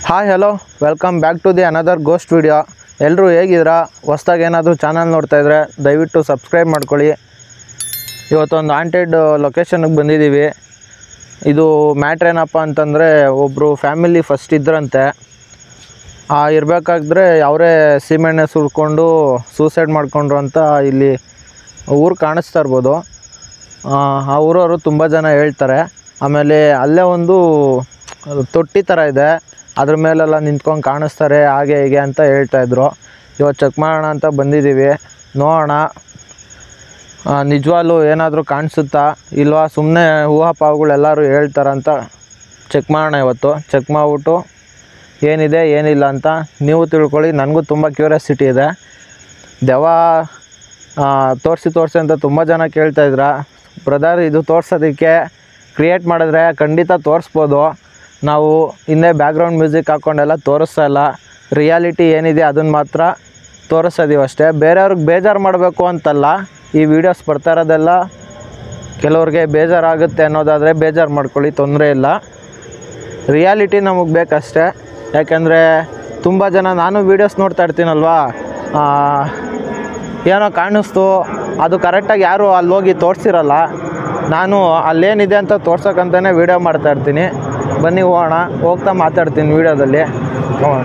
Hi hello welcome back to the another ghost video ಎಲ್ಲರೂ ಹೇಗಿದ್ದೀರಾ ಹೊಸ್ದಾಗಿ ಏನಾದರೂ ಚಾನಲ್ ನೋಡ್ತಾ ಇದ್ರೆ ದಯವಿಟ್ಟು ಸಬ್ಸ್ಕ್ರೈಬ್ ಮಾಡ್ಕೊಳ್ಳಿ ಇವತ್ತೊಂದು ಆಂಟೆಡ್ ಲೊಕೇಶನ್ಗೆ ಬಂದಿದ್ದೀವಿ ಇದು ಮ್ಯಾಟ್ರ್ ಏನಪ್ಪ ಅಂತಂದರೆ ಒಬ್ಬರು ಫ್ಯಾಮಿಲಿ ಫಸ್ಟ್ ಇದ್ರಂತೆ ಆ ಇರಬೇಕಾದ್ರೆ ಅವರೇ ಸೀಮೆಣ್ಣೆ ಸುರ್ಕೊಂಡು ಸೂಸೈಡ್ ಮಾಡ್ಕೊಂಡ್ರು ಅಂತ ಇಲ್ಲಿ ಊರು ಕಾಣಿಸ್ತಾ ಇರ್ಬೋದು ಆ ಆ ಊರವರು ತುಂಬ ಜನ ಹೇಳ್ತಾರೆ ಆಮೇಲೆ ಅಲ್ಲೇ ಒಂದು ಅದು ತೊಟ್ಟಿ ಥರ ಇದೆ ಅದ್ರ ಮೇಲೆಲ್ಲ ನಿಂತ್ಕೊಂಡು ಕಾಣಿಸ್ತಾರೆ ಹಾಗೆ ಹೀಗೆ ಅಂತ ಹೇಳ್ತಾಯಿದ್ರು ಇವತ್ತು ಚೆಕ್ ಮಾಡೋಣ ಅಂತ ಬಂದಿದ್ದೀವಿ ನೋಡೋಣ ನಿಜವಾಗ್ಲೂ ಏನಾದರೂ ಕಾಣಿಸುತ್ತಾ ಇಲ್ವಾ ಸುಮ್ಮನೆ ಊಹಾಪಾವುಗಳು ಎಲ್ಲರೂ ಹೇಳ್ತಾರಂತ ಚೆಕ್ ಮಾಡೋಣ ಇವತ್ತು ಚೆಕ್ ಮಾಡಿಬಿಟ್ಟು ಏನಿದೆ ಏನಿಲ್ಲ ಅಂತ ನೀವು ತಿಳ್ಕೊಳ್ಳಿ ನನಗೂ ತುಂಬ ಕ್ಯೂರಿಯಾಸಿಟಿ ಇದೆ ದೆವ್ವ ತೋರಿಸಿ ತೋರಿಸಿ ಅಂತ ತುಂಬ ಜನ ಕೇಳ್ತಾ ಇದ್ರ ಬ್ರದರ್ ಇದು ತೋರ್ಸೋದಕ್ಕೆ ಕ್ರಿಯೇಟ್ ಮಾಡಿದ್ರೆ ಖಂಡಿತ ತೋರಿಸ್ಬೋದು ನಾವು ಹಿಂದೆ ಬ್ಯಾಕ್ಗ್ರೌಂಡ್ ಮ್ಯೂಸಿಕ್ ಹಾಕ್ಕೊಂಡೆಲ್ಲ ತೋರಿಸ್ತಾ ಇಲ್ಲ ರಿಯಾಲಿಟಿ ಏನಿದೆ ಅದನ್ನು ಮಾತ್ರ ತೋರಿಸ್ತಿದ್ದೀವಿ ಅಷ್ಟೇ ಬೇರೆಯವ್ರಿಗೆ ಬೇಜಾರು ಮಾಡಬೇಕು ಅಂತಲ್ಲ ಈ ವಿಡಿಯೋಸ್ ಬರ್ತಾ ಇರೋದೆಲ್ಲ ಕೆಲವ್ರಿಗೆ ಬೇಜಾರಾಗುತ್ತೆ ಅನ್ನೋದಾದರೆ ಬೇಜಾರು ಮಾಡ್ಕೊಳ್ಳಿ ತೊಂದರೆ ಇಲ್ಲ ರಿಯಾಲಿಟಿ ನಮಗೆ ಬೇಕಷ್ಟೇ ಯಾಕೆಂದರೆ ತುಂಬ ಜನ ನಾನು ವೀಡಿಯೋಸ್ ನೋಡ್ತಾ ಇರ್ತೀನಲ್ವಾ ಆ, ಏನೋ ಕಾಣಿಸ್ತು ಅದು ಕರೆಕ್ಟಾಗಿ ಯಾರು ಅಲ್ಲಿ ಹೋಗಿ ತೋರಿಸಿರಲ್ಲ ನಾನು ಅಲ್ಲೇನಿದೆ ಅಂತ ತೋರ್ಸೋಕ್ಕಂತಲೇ ವೀಡಿಯೋ ಮಾಡ್ತಾ ಇರ್ತೀನಿ ಬನ್ನಿ ಹೋಗೋಣ ಹೋಗ್ತಾ ಮಾತಾಡ್ತೀನಿ ವೀಡಿಯೋದಲ್ಲಿ ಹೋಗೋಣ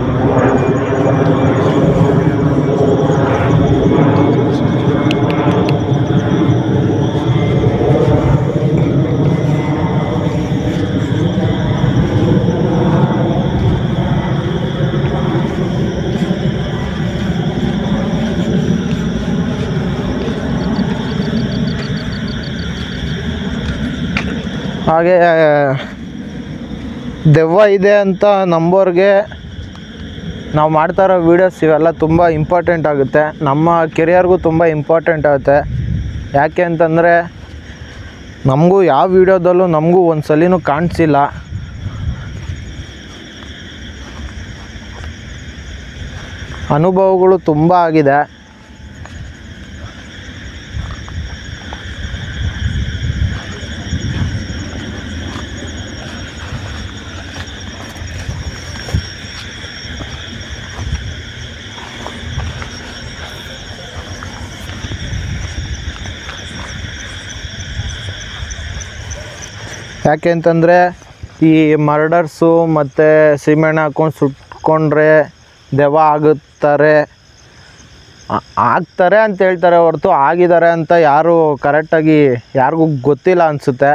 ಹಾಗೆ ದೆವ್ವ ಇದೆ ಅಂತ ನಂಬೋರಿಗೆ ನಾವು ಮಾಡ್ತಾ ಇರೋ ವೀಡಿಯೋಸ್ ಇವೆಲ್ಲ ತುಂಬ ಇಂಪಾರ್ಟೆಂಟ್ ಆಗುತ್ತೆ ನಮ್ಮ ಕೆರಿಯರ್ಗೂ ತುಂಬ ಇಂಪಾರ್ಟೆಂಟ್ ಆಗುತ್ತೆ ಯಾಕೆ ಅಂತಂದರೆ ನಮಗೂ ಯಾವ ವೀಡಿಯೋದಲ್ಲೂ ನಮಗೂ ಒಂದು ಸಲಿನೂ ಕಾಣಿಸಿಲ್ಲ ಅನುಭವಗಳು ತುಂಬ ಆಗಿದೆ ಯಾಕೆ ಅಂತಂದರೆ ಈ ಮರ್ಡರ್ಸು ಮತ್ತು ಸೀಮೆಣ್ಣೆ ಹಾಕ್ಕೊಂಡು ಸುಟ್ಕೊಂಡ್ರೆ ದೆವ್ವ ಆಗುತ್ತಾರೆ ಆ- ಆಗ್ತಾರೆ ಅಂತ ಹೇಳ್ತಾರೆ ಹೊರತು ಆಗಿದ್ದಾರೆ ಅಂತ ಯಾರು ಕರೆಕ್ಟಾಗಿ ಯಾರಿಗೂ ಗೊತ್ತಿಲ್ಲ ಅನಿಸುತ್ತೆ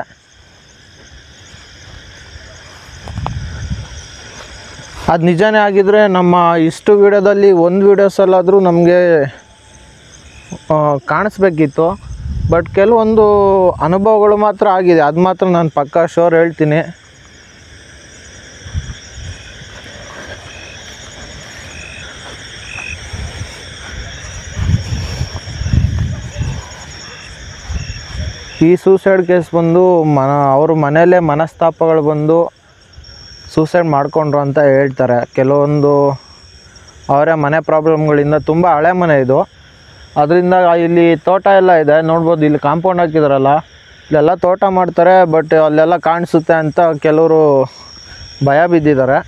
ಅದು ನಿಜನೇ ಆಗಿದ್ರೆ ನಮ್ಮ ಇಷ್ಟು ವೀಡಿಯೋದಲ್ಲಿ ಒಂದು ವೀಡಿಯೋಸಲ್ಲಾದರೂ ನಮಗೆ ಕಾಣಿಸ್ಬೇಕಿತ್ತು ಬಟ್ ಕೆಲವೊಂದು ಅನುಭವಗಳು ಮಾತ್ರ ಆಗಿದೆ ಅದು ಮಾತ್ರ ನಾನು ಪಕ್ಕಾ ಶೋರ್ ಹೇಳ್ತೀನಿ ಈ ಸೂಸೈಡ್ ಕೇಸ್ ಬಂದು ಮನ ಅವರು ಮನೆಯಲ್ಲೇ ಮನಸ್ತಾಪಗಳು ಬಂದು ಸೂಸೈಡ್ ಮಾಡಿಕೊಂಡ್ರು ಅಂತ ಹೇಳ್ತಾರೆ ಕೆಲವೊಂದು ಅವರೇ ಮನೆ ಪ್ರಾಬ್ಲಮ್ಗಳಿಂದ ತುಂಬ ಹಳೆ ಮನೆ ಇದು ಅದರಿಂದ ಇಲ್ಲಿ ತೋಟ ಎಲ್ಲ ಇದೆ ನೋಡ್ಬೋದು ಇಲ್ಲಿ ಕಾಂಪೌಂಡ್ ಹಾಕಿದಾರಲ್ಲ ಇಲ್ಲೆಲ್ಲ ತೋಟ ಮಾಡ್ತಾರೆ ಬಟ್ ಅಲ್ಲೆಲ್ಲ ಕಾಣಿಸುತ್ತೆ ಅಂತ ಕೆಲವರು ಭಯ ಬಿದ್ದಿದ್ದಾರೆ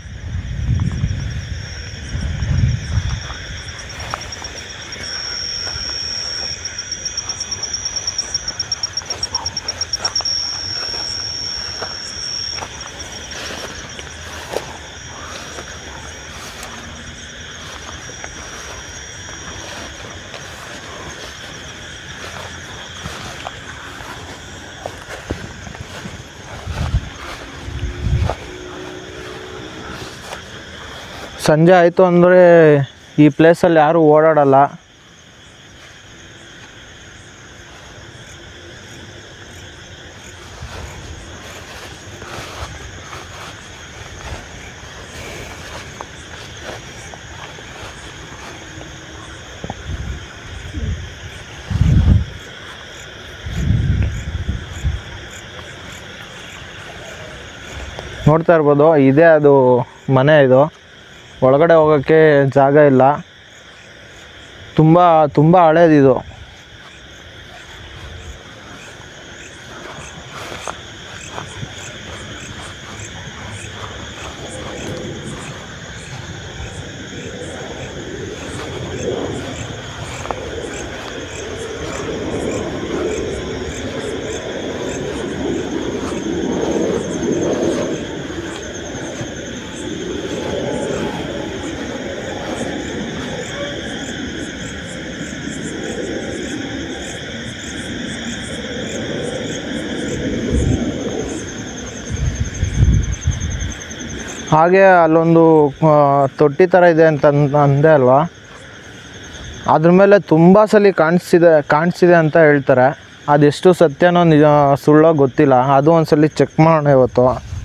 ಸಂಜೆ ಆಯಿತು ಅಂದರೆ ಈ ಪ್ಲೇಸಲ್ಲಿ ಯಾರೂ ಓಡಾಡಲ್ಲ ನೋಡ್ತಾ ಇರ್ಬೋದು ಇದೇ ಅದು ಮನೆ ಇದು ಒಳಗಡೆ ಹೋಗೋಕ್ಕೆ ಜಾಗ ಇಲ್ಲ ತುಂಬ ತುಂಬ ಹಳೇದಿದು ಹಾಗೆ ಅಲ್ಲೊಂದು ಆ, ತೊಟ್ಟಿ ಥರ ಇದೆ ಅಂತ ಅಂದ್- ಅಂದೆ ಅಲ್ವಾ ಅದ್ರ ಮೇಲೆ ತುಂಬ ಸಲ ಕಾಣಿಸ್ತಿದೆ ಕಾಣಿಸ್ತಿದೆ ಅಂತ ಹೇಳ್ತಾರೆ ಅದೆಷ್ಟು ಸತ್ಯನೋ ನಿಜ ಸುಳ್ಳೋ ಗೊತ್ತಿಲ್ಲ ಅದು ಒಂದ್ಸಲಿ ಚೆಕ್ ಮಾಡೋಣ ಇವತ್ತು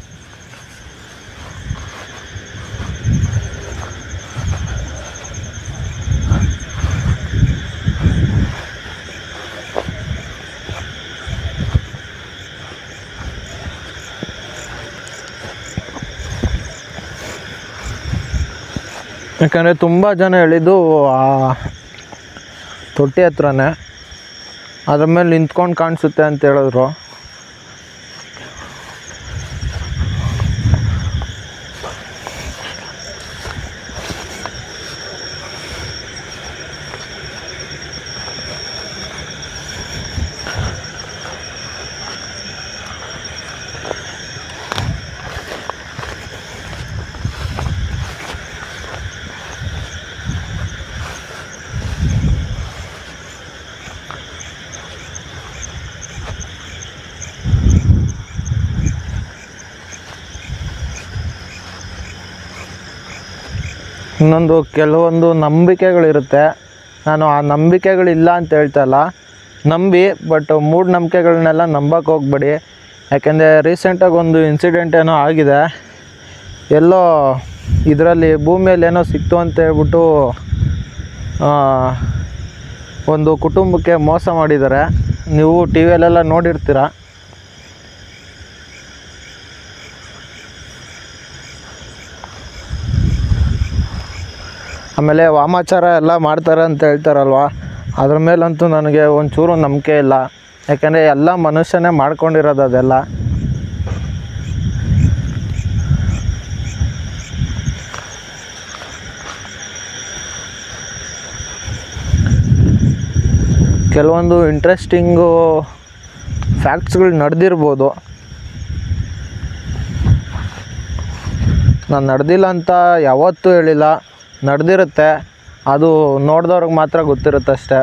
ಯಾಕಂದರೆ ತುಂಬ ಜನ ಹೇಳಿದ್ದು ಆ ತೊಟ್ಟಿ ಹತ್ರನೇ ಅದ್ರ ಮೇಲೆ ನಿಂತ್ಕೊಂಡು ಕಾಣಿಸುತ್ತೆ ಅಂತ ಹೇಳಿದ್ರು ಇನ್ನೊಂದು ಕೆಲವೊಂದು ನಂಬಿಕೆಗಳಿರುತ್ತೆ ನಾನು ಆ ನಂಬಿಕೆಗಳಿಲ್ಲ ಅಂತ ಹೇಳ್ತಾ ಇಲ್ಲ ನಂಬಿ ಬಟ್ ಮೂಢನಂಬಿಕೆಗಳನ್ನೆಲ್ಲ ನಂಬಕ್ಕೆ ಹೋಗ್ಬೇಡಿ ಯಾಕೆಂದರೆ ರೀಸೆಂಟಾಗಿ ಒಂದು ಇನ್ಸಿಡೆಂಟ್ ಏನೋ ಆಗಿದೆ ಎಲ್ಲೋ ಇದರಲ್ಲಿ ಭೂಮಿಯಲ್ಲಿ ಏನೋ ಸಿಕ್ತು ಅಂತ ಹೇಳ್ಬಿಟ್ಟು ಆ, ಒಂದು ಕುಟುಂಬಕ್ಕೆ ಮೋಸ ಮಾಡಿದ್ದಾರೆ ನೀವು ಟಿ ವಿಯಲ್ಲೆಲ್ಲ ನೋಡಿರ್ತೀರ ಆಮೇಲೆ ವಾಮಾಚಾರ ಎಲ್ಲ ಮಾಡ್ತಾರೆ ಅಂತ ಹೇಳ್ತಾರಲ್ವ ಅದ್ರ ಮೇಲಂತೂ ನನಗೆ ಒಂಚೂರು ನಂಬಿಕೆ ಇಲ್ಲ ಯಾಕೆಂದರೆ ಎಲ್ಲ ಮನುಷ್ಯನೇ ಮಾಡ್ಕೊಂಡಿರೋದು ಅದೆಲ್ಲ ಕೆಲವೊಂದು ಇಂಟ್ರೆಸ್ಟಿಂಗು ಫ್ಯಾಕ್ಟ್ಸ್ಗಳು ನಡೆದಿರ್ಬೋದು ನಾನು ನಡೆದಿಲ್ಲ ಅಂತ ಯಾವತ್ತೂ ಹೇಳಿಲ್ಲ ನಡೆದಿರುತ್ತೆ ಅದು ನೋಡಿದವ್ರಿಗೆ ಮಾತ್ರ ಗೊತ್ತಿರುತ್ತೆ ಅಷ್ಟೇ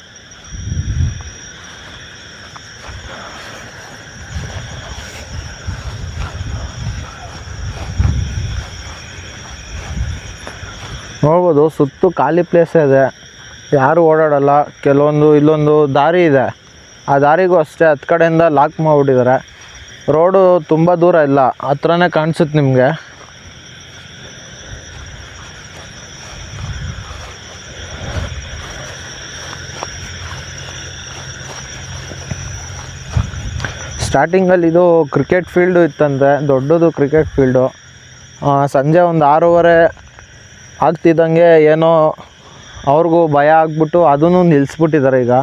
ನೋಡ್ಬೋದು ಸುತ್ತು ಖಾಲಿ ಪ್ಲೇಸ್ ಇದೆ ಯಾರು ಓಡಾಡಲ್ಲ ಕೆಲವೊಂದು ಇಲ್ಲೊಂದು ದಾರಿ ಇದೆ ಆ ದಾರಿಗೂ ಅಷ್ಟೇ ಹತ್ತು ಕಡೆಯಿಂದ ಲಾಕ್ ಮಾಡಿಬಿಟ್ಟಿದ್ದಾರೆ ರೋಡು ತುಂಬ ದೂರ ಇಲ್ಲ ಹತ್ರನೇ ಕಾಣಿಸುತ್ತೆ ನಿಮಗೆ ಸ್ಟಾರ್ಟಿಂಗಲ್ಲಿ ಇದು ಕ್ರಿಕೆಟ್ ಫೀಲ್ಡು ಇತ್ತಂತೆ ದೊಡ್ಡದು ಕ್ರಿಕೆಟ್ ಫೀಲ್ಡು ಸಂಜೆ ಒಂದು ಆರೂವರೆ ಆಗ್ತಿದ್ದಂಗೆ ಏನೋ ಅವ್ರಿಗೂ ಭಯ ಆಗ್ಬಿಟ್ಟು ಅದನ್ನು ನಿಲ್ಲಿಸ್ಬಿಟ್ಟಿದ್ದಾರೆ ಈಗ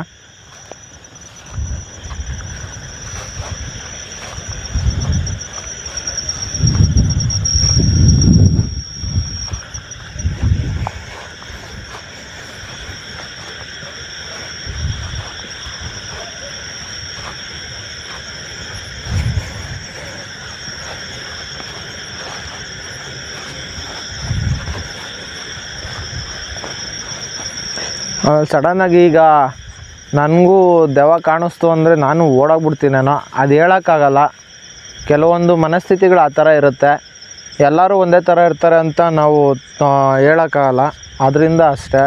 ಸಡನ್ನಾಗಿ ಈಗ ನನಗೂ ದೆವ್ವ ಕಾಣಿಸ್ತು ಅಂದರೆ ನಾನು ಓಡೋಗ್ಬಿಡ್ತೀನೇನೋ ಅದು ಹೇಳೋಕ್ಕಾಗಲ್ಲ ಕೆಲವೊಂದು ಮನಸ್ಥಿತಿಗಳು ಆ ಥರ ಇರುತ್ತೆ ಎಲ್ಲರೂ ಒಂದೇ ಥರ ಇರ್ತಾರೆ ಅಂತ ನಾವು ಆ, ಹೇಳೋಕ್ಕಾಗಲ್ಲ ಅದರಿಂದ ಅಷ್ಟೇ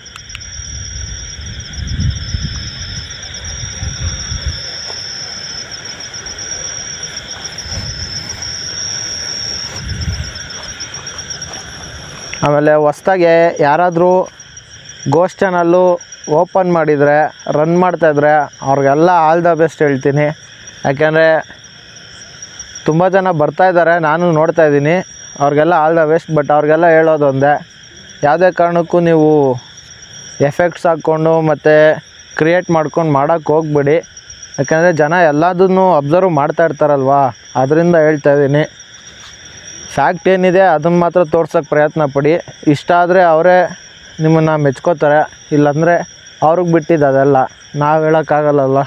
ಆಮೇಲೆ ಹೊಸ್ದಾಗೆ ಯಾರಾದರೂ ಗೋಸ್ಟ್ ಚಾನಲ್ಲು ಓಪನ್ ಮಾಡಿದರೆ ರನ್ ಮಾಡ್ತಾಯಿದ್ರೆ ಅವ್ರಿಗೆಲ್ಲ ಆಲ್ ದ ಬೆಸ್ಟ್ ಹೇಳ್ತೀನಿ ಯಾಕೆಂದರೆ ತುಂಬ ಜನ ಬರ್ತಾ ಇದ್ದಾರೆ ನಾನು ನೋಡ್ತಾ ಇದ್ದೀನಿ ಅವ್ರಿಗೆಲ್ಲ ಆಲ್ ದ ಬೆಸ್ಟ್ ಬಟ್ ಅವ್ರಿಗೆಲ್ಲ ಹೇಳೋದು ಒಂದೇ ಯಾವುದೇ ಕಾರಣಕ್ಕೂ ನೀವು ಎಫೆಕ್ಟ್ಸ್ ಹಾಕ್ಕೊಂಡು ಮತ್ತು ಕ್ರಿಯೇಟ್ ಮಾಡ್ಕೊಂಡು ಮಾಡೋಕ್ಕೆ ಹೋಗ್ಬೇಡಿ ಯಾಕೆಂದರೆ ಜನ ಎಲ್ಲದನ್ನು ಅಬ್ಸರ್ವ್ ಮಾಡ್ತಾ ಇರ್ತಾರಲ್ವಾ ಅದರಿಂದ ಹೇಳ್ತಾ ಇದ್ದೀನಿ ಫ್ಯಾಕ್ಟ್ ಏನಿದೆ ಅದನ್ನು ಮಾತ್ರ ತೋರ್ಸೋಕ್ಕೆ ಪ್ರಯತ್ನ ಪಡಿ ಇಷ್ಟ ಆದರೆ ಅವರೇ ನಿಮ್ಮನ್ನು ಮೆಚ್ಕೋತಾರೆ ಇಲ್ಲಾಂದರೆ ಅವ್ರಿಗೆ ಬಿಟ್ಟಿದ್ದು ಅದೆಲ್ಲ ನಾವು ಹೇಳೋಕ್ಕಾಗಲ್ಲಲ್ಲ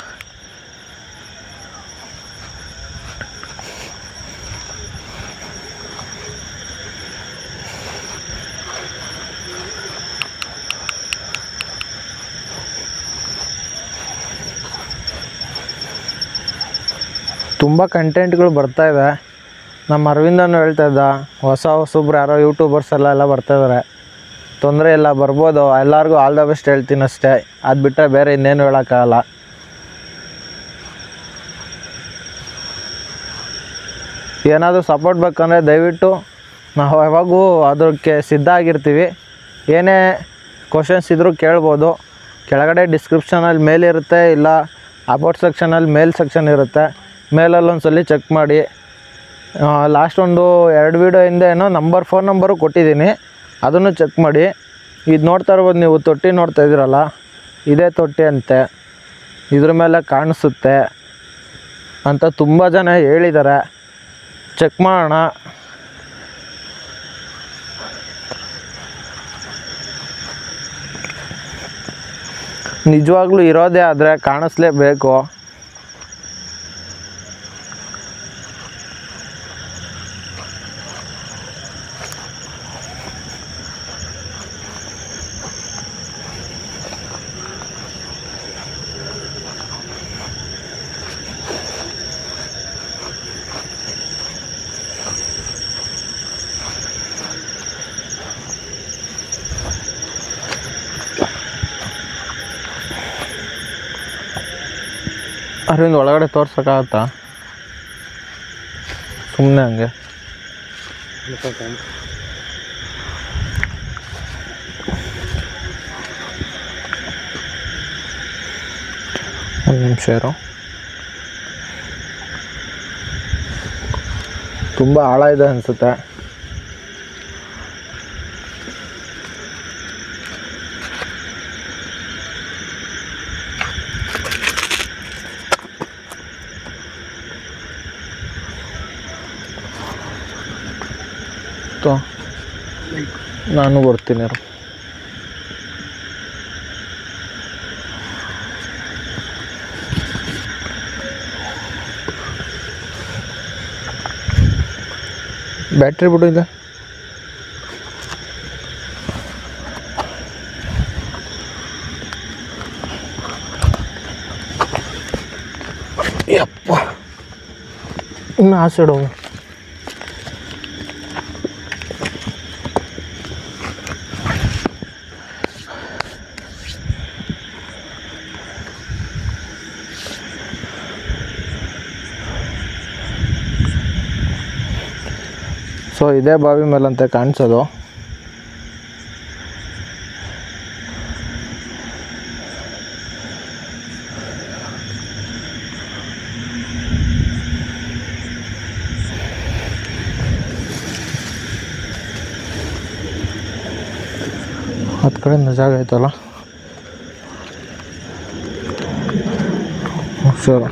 ತುಂಬ ಕಂಟೆಂಟ್ಗಳು ಬರ್ತಾ ಇದೆ ನಮ್ಮ ಅರವಿಂದನು ಹೇಳ್ತಾ ಇದ್ದ ಹೊಸ ಹೊಸಬ್ರು ಯಾರೋ ಯೂಟ್ಯೂಬರ್ಸ್ ಎಲ್ಲ ಎಲ್ಲ ಬರ್ತಾಯಿದ್ದಾರೆ ತೊಂದರೆ ಇಲ್ಲ ಬರ್ಬೋದು ಎಲ್ಲರಿಗೂ ಆಲ್ ದ ಬೆಸ್ಟ್ ಹೇಳ್ತೀನಿ ಅಷ್ಟೇ ಅದು ಬಿಟ್ಟರೆ ಬೇರೆ ಇನ್ನೇನು ಹೇಳೋಕ್ಕಾಗಲ್ಲ ಏನಾದರೂ ಸಪೋರ್ಟ್ ಬೇಕಂದರೆ ದಯವಿಟ್ಟು ನಾವು ಯಾವಾಗೂ ಅದಕ್ಕೆ ಸಿದ್ಧ ಆಗಿರ್ತೀವಿ ಏನೇ ಕ್ವಶನ್ಸ್ ಇದ್ದರೂ ಕೇಳ್ಬೋದು ಕೆಳಗಡೆ ಡಿಸ್ಕ್ರಿಪ್ಷನಲ್ಲಿ ಮೇಲ್ ಇರುತ್ತೆ ಇಲ್ಲ ಅಬೌಟ್ ಸೆಕ್ಷನಲ್ಲಿ ಮೇಲ್ ಸೆಕ್ಷನ್ ಇರುತ್ತೆ ಮೇಲಲ್ಲಿ ಒಂದ್ಸಲಿ ಚೆಕ್ ಮಾಡಿ ಲಾಸ್ಟ್ ಒಂದು ಎರಡು ವೀಡಿಯೋ ಹಿಂದೆ ಏನೋ ನಂಬರ್ ಫೋನ್ ನಂಬರು ಕೊಟ್ಟಿದ್ದೀನಿ ಅದನ್ನು ಚೆಕ್ ಮಾಡಿ ಇದು ನೋಡ್ತಾ ಇರ್ಬೋದು ನೀವು ತೊಟ್ಟಿ ನೋಡ್ತಾ ಇದ್ದೀರಲ್ಲ ಇದೇ ತೊಟ್ಟಿ ಅಂತೆ ಇದ್ರ ಮೇಲೆ ಕಾಣಿಸುತ್ತೆ ಅಂತ ತುಂಬ ಜನ ಹೇಳಿದ್ದಾರೆ ಚೆಕ್ ಮಾಡೋಣ ನಿಜವಾಗ್ಲೂ ಇರೋದೇ ಆದರೆ ಕಾಣಿಸ್ಲೇಬೇಕು ಅರವಿಂದ್ ಒಳಗಡೆ ತೋರ್ಸೋಕ್ಕಾಗತ್ತಾ ಸುಮ್ಮನೆ ಹಂಗೆ ಒಂದು ನಿಮಿಷ ಇರು ತುಂಬ ಆಳ ಇದೆ ಅನಿಸುತ್ತೆ ತೊ ನಾನು ಬರ್ತೀನಿ ಇರು. ಬ್ಯಾಟ್ರಿ ಬಿಡು ಇದೆ ಯಪ್ಪ ಇನ್ನು ಆ ಸೈಡ್ ಹೋಗು ಸೊ ಇದೇ ಬಾವಿ ಮೇಲಂತೆ ಕಾಣಿಸೋದು ಹತ್ತು ಕಡೆಯಿಂದ ಜಾಗ ಐತಲ್ಲ ಸರಿ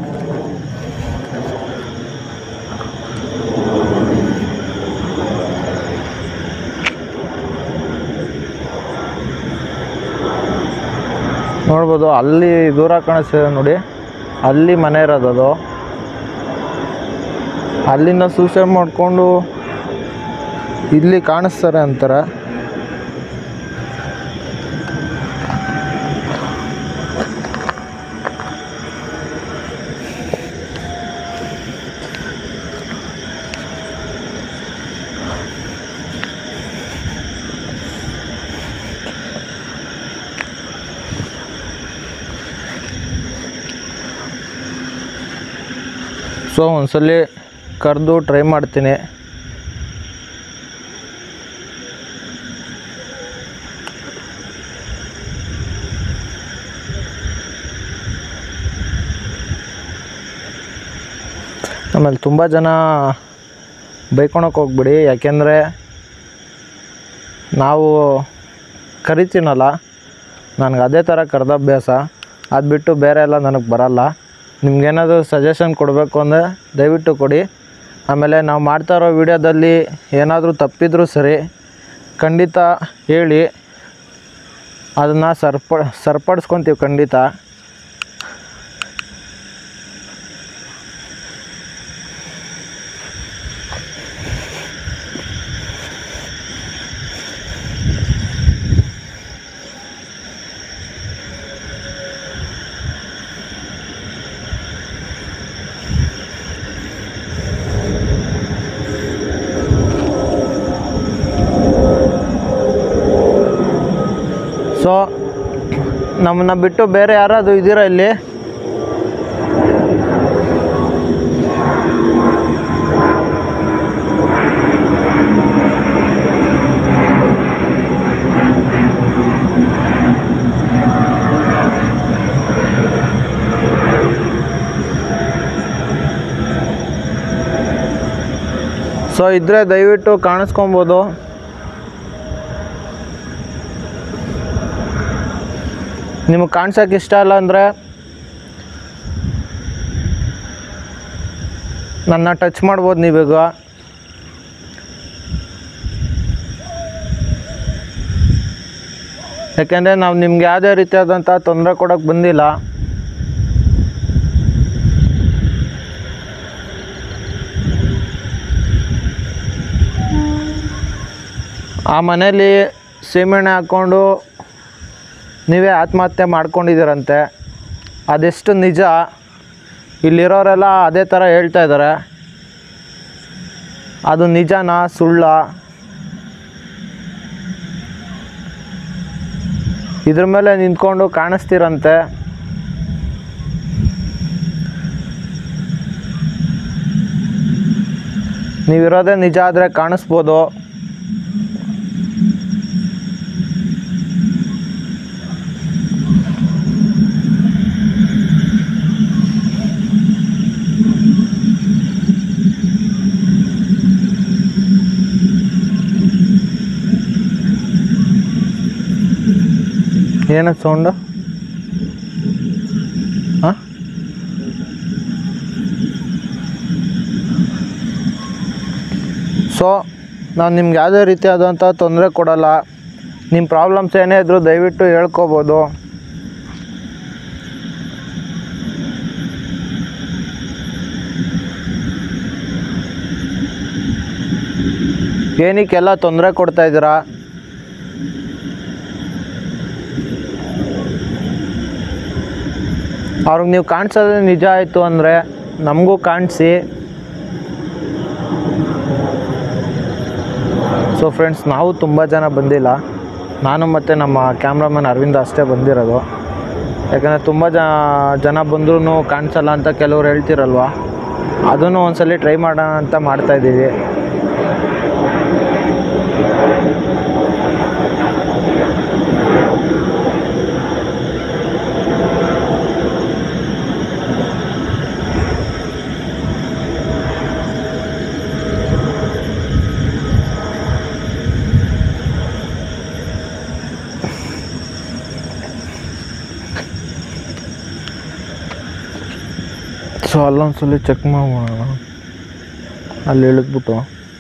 ನೋಡ್ಬೋದು ಅಲ್ಲಿ ದೂರ ಕಾಣಿಸ್ತಿದೆ ನೋಡಿ ಅಲ್ಲಿ ಮನೆ ಇರೋದು ಅದು ಅಲ್ಲಿಂದ ಸೂಸೈಡ್ ಮಾಡಿಕೊಂಡು ಇಲ್ಲಿ ಕಾಣಿಸ್ತಾರೆ ಅಂತಾರೆ ಸೊ ಒಂದ್ಸಲಿ ಕರೆದು ಟ್ರೈ ಮಾಡ್ತೀನಿ ಆಮೇಲೆ ತುಂಬ ಜನ ಬೈಕೊಳಕ್ಕೆ ಹೋಗ್ಬಿಡಿ ಯಾಕೆಂದರೆ ನಾವು ಕರಿತೀನಲ್ಲ ನನಗೆ ಅದೇ ಥರ ಕರೆದ ಅಭ್ಯಾಸ ಅದು ಬಿಟ್ಟು ಬೇರೆ ಎಲ್ಲ ನನಗೆ ಬರಲ್ಲ ನಿಮ್ಗೇನಾದರೂ ಸಜೆಷನ್ ಕೊಡಬೇಕು ಅಂದರೆ ದಯವಿಟ್ಟು ಕೊಡಿ ಆಮೇಲೆ ನಾವು ಮಾಡ್ತಾ ಇರೋ ವಿಡಿಯೋದಲ್ಲಿ ಏನಾದರೂ ತಪ್ಪಿದರೂ ಸರಿ ಖಂಡಿತ ಹೇಳಿ ಅದನ್ನು ಸರ್ಪ ಸರಿಪಡಿಸ್ಕೊತೀವಿ ಖಂಡಿತ ಸೊ ನಮ್ಮನ್ನ ಬಿಟ್ಟು ಬೇರೆ ಯಾರಾದರೂ ಇದ್ದೀರಾ ಇಲ್ಲಿ ಸೊ ಇದ್ದರೆ ದಯವಿಟ್ಟು ಕಾಣಿಸ್ಕೊಬೋದು ನಿಮಗೆ ಕಾಣ್ಸೋಕೆ ಇಷ್ಟ ಇಲ್ಲ ಅಂದರೆ ನನ್ನ ಟಚ್ ಮಾಡ್ಬೋದು ನೀವೀಗ ಯಾಕೆಂದರೆ ನಾವು ನಿಮ್ಗೆ ಯಾವುದೇ ರೀತಿಯಾದಂಥ ತೊಂದರೆ ಕೊಡೋಕ್ಕೆ ಬಂದಿಲ್ಲ ಆ ಮನೇಲಿ ಸೀಮೆಣ್ಣೆ ಹಾಕ್ಕೊಂಡು ನೀವೇ ಆತ್ಮಹತ್ಯೆ ಮಾಡ್ಕೊಂಡಿದ್ದೀರಂತೆ ಅದೆಷ್ಟು ನಿಜ ಇಲ್ಲಿರೋರೆಲ್ಲ ಅದೇ ಥರ ಹೇಳ್ತಾ ಇದ್ದಾರೆ ಅದು ನಿಜನಾ ಸುಳ್ಳ ಇದ್ರ ಮೇಲೆ ನಿಂತ್ಕೊಂಡು ಕಾಣಿಸ್ತೀರಂತೆ ನೀವಿರೋದೇ ನಿಜ ಆದರೆ ಕಾಣಿಸ್ಬೋದು ಏನದು ಸೌಂಡು ಹಾಂ ಸೊ ನಾನು ನಿಮ್ಗೆ ಯಾವುದೇ ರೀತಿಯಾದಂಥ ತೊಂದರೆ ಕೊಡಲ್ಲ ನಿಮ್ಮ ಪ್ರಾಬ್ಲಮ್ಸ್ ಏನೇ ಇದ್ದರೂ ದಯವಿಟ್ಟು ಹೇಳ್ಕೊಬೋದು ಏನಕ್ಕೆಲ್ಲ ತೊಂದರೆ ಕೊಡ್ತಾ ಇದ್ದೀರಾ ಅವ್ರಿಗೆ ನೀವು ಕಾಣಿಸೋದೇ ನಿಜ ಆಯಿತು ಅಂದರೆ ನಮಗೂ ಕಾಣಿಸಿ ಸೊ ಫ್ರೆಂಡ್ಸ್ ನಾವು ತುಂಬ ಜನ ಬಂದಿಲ್ಲ ನಾನು ಮತ್ತು ನಮ್ಮ ಕ್ಯಾಮ್ರಾಮನ್ ಅರವಿಂದ ಅಷ್ಟೇ ಬಂದಿರೋದು ಯಾಕಂದರೆ ತುಂಬ ಜ ಜನ ಬಂದ್ರೂ ಕಾಣಿಸಲ್ಲ ಅಂತ ಕೆಲವ್ರು ಹೇಳ್ತಿರಲ್ವ ಅದನ್ನು ಒಂದ್ಸಲಿ ಟ್ರೈ ಮಾಡೋಣ ಅಂತ ಮಾಡ್ತಾಯಿದ್ದೀವಿ ಸೊ ಅಲ್ಲೊಂದ್ಸಲಿ ಚೆಕ್ ಮಾಡೋಣ ಅಲ್ಲಿ ಇಳಿದ್ಬಿಟ್ಟು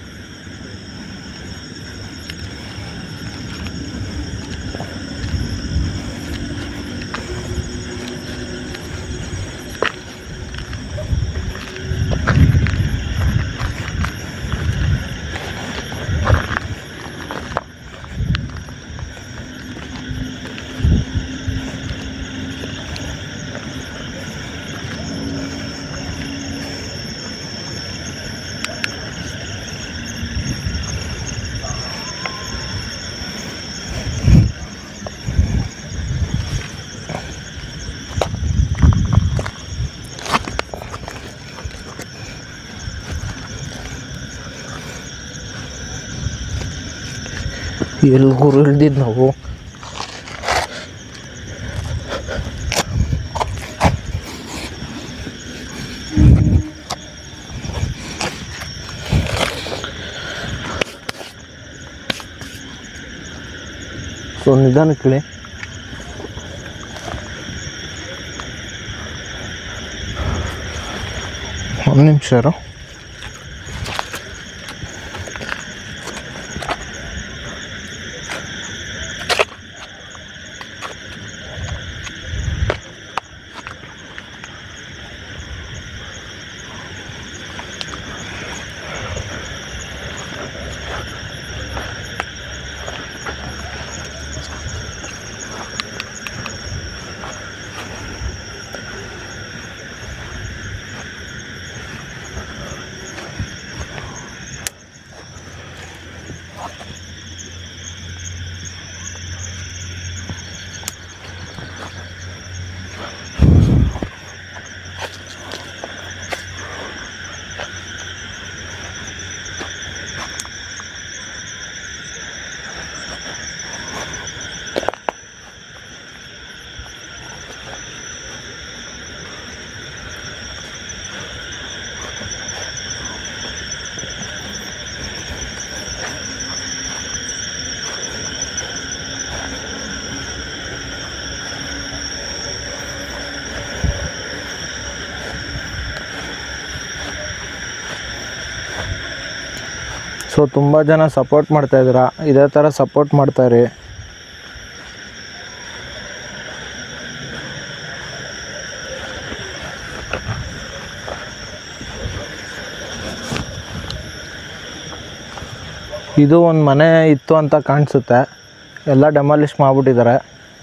ಎಲ್ಲಿ ಗುರು ಇಳ್ದಿದ್ದು ನಾವು ಸೊ ನಿಧಾನಕ್ಕೆ ಇಳಿ ಒಂದು ನಿಮಿಷ ಇರು ಸೊ ತುಂಬ ಜನ ಸಪೋರ್ಟ್ ಮಾಡ್ತಾಯಿದ್ದೀರಾ ಇದೇ ಥರ ಸಪೋರ್ಟ್ ಮಾಡ್ತಾಯಿರಿ ಇದು ಒಂದು ಮನೆ ಇತ್ತು ಅಂತ ಕಾಣಿಸುತ್ತೆ ಎಲ್ಲ ಡೆಮಾಲಿಷ್ ಮಾಡಿಬಿಟ್ಟಿದ್ದಾರೆ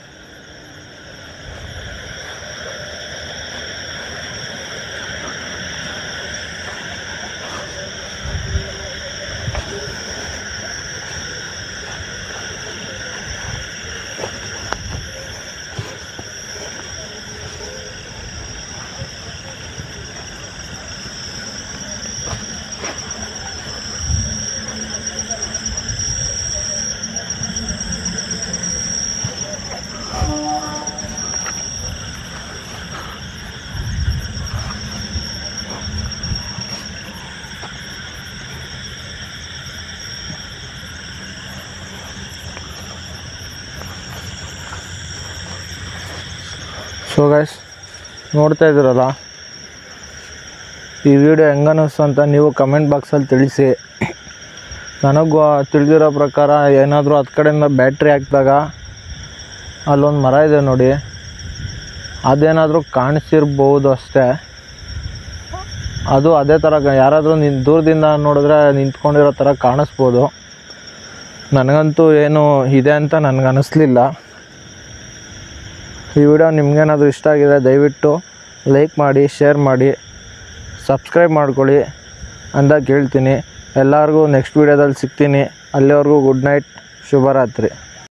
ಸೊ ಗೈಸ್ ನೋಡ್ತಾ ಇದ್ದೀರಲ್ಲ ಈ ವಿಡಿಯೋ ಹೆಂಗನ್ನಿಸ್ತು ಅಂತ ನೀವು ಕಮೆಂಟ್ ಬಾಕ್ಸಲ್ಲಿ ತಿಳಿಸಿ ನನಗೂ ತಿಳಿದಿರೋ ಪ್ರಕಾರ ಏನಾದರೂ ಹತ್ತು ಕಡೆಯಿಂದ ಬ್ಯಾಟ್ರಿ ಹಾಕಿದಾಗ ಅಲ್ಲೊಂದು ಮರ ಇದೆ ನೋಡಿ ಅದೇನಾದರೂ ಕಾಣಿಸಿರ್ಬೋದು ಅಷ್ಟೇ ಅದು ಅದೇ ಥರ ಗ- ಯಾರಾದರೂ ನಿನ್ ದೂರದಿಂದ ನೋಡಿದ್ರೆ ನಿಂತ್ಕೊಂಡಿರೋ ಥರ ಕಾಣಿಸ್ಬೋದು ನನಗಂತೂ ಏನು ಇದೆ ಅಂತ ನನಗೆ ಅನ್ನಿಸ್ಲಿಲ್ಲ ಈ ವಿಡಿಯೋ ನಿಮ್ಗೇನಾದರೂ ಇಷ್ಟ ಆಗಿದೆ ದಯವಿಟ್ಟು ಲೈಕ್ ಮಾಡಿ ಶೇರ್ ಮಾಡಿ ಸಬ್ಸ್ಕ್ರೈಬ್ ಮಾಡ್ಕೊಳ್ಳಿ ಅಂತ ಕೇಳ್ತೀನಿ ಎಲ್ಲರಿಗೂ ನೆಕ್ಸ್ಟ್ ವೀಡಿಯೋದಲ್ಲಿ ಸಿಗ್ತೀನಿ ಅಲ್ಲಿವರೆಗೂ ಗುಡ್ ನೈಟ್ ಶುಭರಾತ್ರಿ